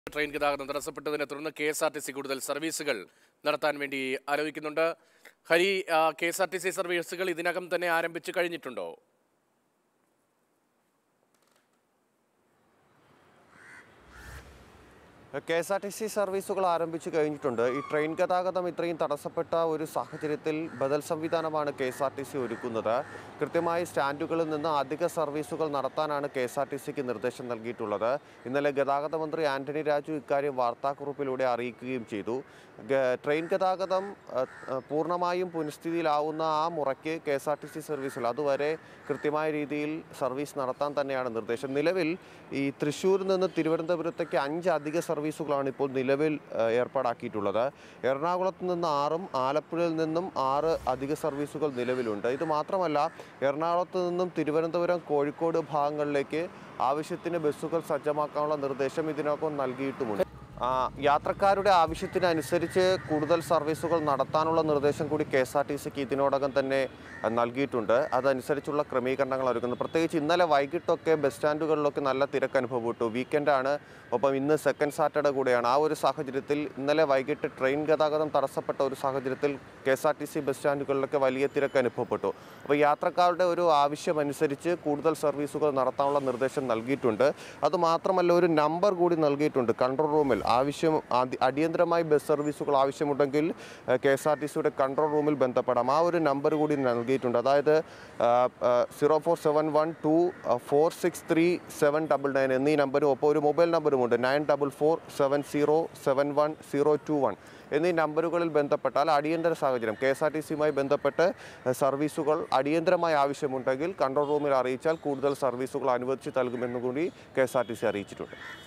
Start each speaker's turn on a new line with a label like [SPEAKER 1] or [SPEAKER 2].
[SPEAKER 1] train ഗതാഗതം തടസ്സപ്പെട്ടതിനെ തുടർന്ന് K S R T C കൂടുതൽ സർവീസുകൾ നടത്താൻ വേണ്ടി ആലോചിക്കുന്നുണ്ട് Hari K S R T C സർവീസുകൾ ഇതിനകം തന്നെ ആരംഭിച്ചു കഴിഞ്ഞിട്ടുണ്ടോ
[SPEAKER 2] K S R T C സർവീസുകൾ ആരംഭിച്ചു കഴിഞ്ഞിട്ടുണ്ട് ഈ ട്രെയിൻ ഗതാഗതം ഇത്രയും തടസ്സപ്പെട്ട ഒരു സാഹചര്യത്തിൽ ബദൽ സംവിധാനമാണ് K S R T C ഒരുക്കുന്നത് കൃത്യമായി സ്റ്റാൻഡുകളിൽ നിന്ന് അധിക സർവീസുകൾ നടത്താനാണ് കെ എസ് ആർ ടി സിക്ക് നിർദ്ദേശം നൽകിയിട്ടുള്ളത് ഇന്നലെ ഗതാഗത മന്ത്രി ആന്റണി രാജു ഇക്കാര്യം വാർത്താക്കുറിപ്പിലൂടെ അറിയിക്കുകയും ചെയ്തു ഗ- ട്രെയിൻ ഗതാഗതം അഹ്, അഹ്, പൂർണ്ണമായും പുനഃസ്ഥിതിയിലാവുന്ന ആ മുറയ്ക്ക് K S R T C സർവീസുകൾ അതുവരെ കൃത്യമായ രീതിയിൽ സർവീസ് നടത്താൻ തന്നെയാണ് നിർദ്ദേശം നിലവിൽ ഈ തൃശ്ശൂരിൽ നിന്ന് തിരുവനന്തപുരത്തേക്ക് അഞ്ച് അധിക സർവീസുകളാണ് ഇപ്പോൾ നിലവിൽ അഹ്, ഏർപ്പാടാക്കിയിട്ടുള്ളത് എറണാകുളത്ത് നിന്ന് ആറും ആലപ്പുഴയിൽ നിന്നും ആറ് അധിക സർവീസുകൾ നിലവിലുണ്ട് ഇത് മാത്രമല്ല എറണാകുളത്ത് നിന്നും തിരുവനന്തപുരം കോഴിക്കോട് ഭാഗങ്ങളിലേക്ക് ആവശ്യത്തിന് ബസ്സുകൾ സജ്ജമാക്കാനുള്ള നിർദ്ദേശം ഇതിനൊപ്പം നൽകിയിട്ടുമുണ്ട് ആ, യാത്രക്കാരുടെ ആവശ്യത്തിനനുസരിച്ച് കൂടുതൽ സർവീസുകൾ നടത്താനുള്ള നിർദ്ദേശം കൂടി കെ എസ് ആർ ടി സിക്ക് ഇതിനോടകം തന്നെ ആ, നൽകിയിട്ടുണ്ട് അതനുസരിച്ചുള്ള ക്രമീകരണങ്ങൾ ഒരുക്കുന്നത് പ്രത്യേകിച്ച് ഇന്നലെ വൈകിട്ടൊക്കെ ബസ് സ്റ്റാൻഡുകളിലൊക്കെ നല്ല തിരക്ക് അനുഭവപ്പെട്ടു വീക്കെൻഡാണ് ഒപ്പം ഇന്ന് സെക്കൻഡ് സാറ്റർഡേ കൂടെയാണ് ആ ഒരു സാഹചര്യത്തിൽ ഇന്നലെ വൈകിട്ട് ട്രെയിൻ ഗതാഗതം തടസ്സപ്പെട്ട ഒരു സാഹചര്യത്തിൽ K S R T C bus സ്റ്റാൻഡുകളിലൊക്കെ വലിയ തിരക്ക് അനുഭവപ്പെട്ടു അപ്പോൾ യാത്രക്കാരുടെ ഒരു ആവശ്യമനുസരിച്ച് കൂടുതൽ സർവീസുകൾ നടത്താനുള്ള നിർദ്ദേശം നൽകിയിട്ടുണ്ട് അതുമാത്രമല്ല ഒരു നമ്പർ കൂടി നൽകിയിട്ടുണ്ട് കൺട്രോൾ റൂമിൽ ആവശ്യം അടി- അടിയന്തരമായി ബസ് സർവീസുകൾ ആവശ്യമുണ്ടെങ്കിൽ കെ എസ് ആർ ടി സിയുടെ കൺട്രോൾ റൂമിൽ ബന്ധപ്പെടാം ആ ഒരു നമ്പർ കൂടി നൽകിയിട്ടുണ്ട് അതായത് zero four seven one two four six three seven double nine എന്നീ നമ്പരും ഒപ്പം ഒരു മൊബൈൽ നമ്പറുമുണ്ട് nine double four seven zero seven one zero two one എന്നീ നമ്പറുകളിൽ ബന്ധപ്പെട്ടാൽ അടിയന്തര സാഹചര്യം കെ എസ് ആർ ടി സിയുമായി ബന്ധപ്പെട്ട് ഏഹ്, സർവീസുകൾ അടിയന്തരമായി ആവശ്യമുണ്ടെങ്കിൽ കൺട്രോൾ റൂമിൽ അറിയിച്ചാൽ കൂടുതൽ സർവീസുകൾ അനുവദിച്ച് നൽകുമെന്നും കൂടി K S R T C അറിയിച്ചിട്ടുണ്ട്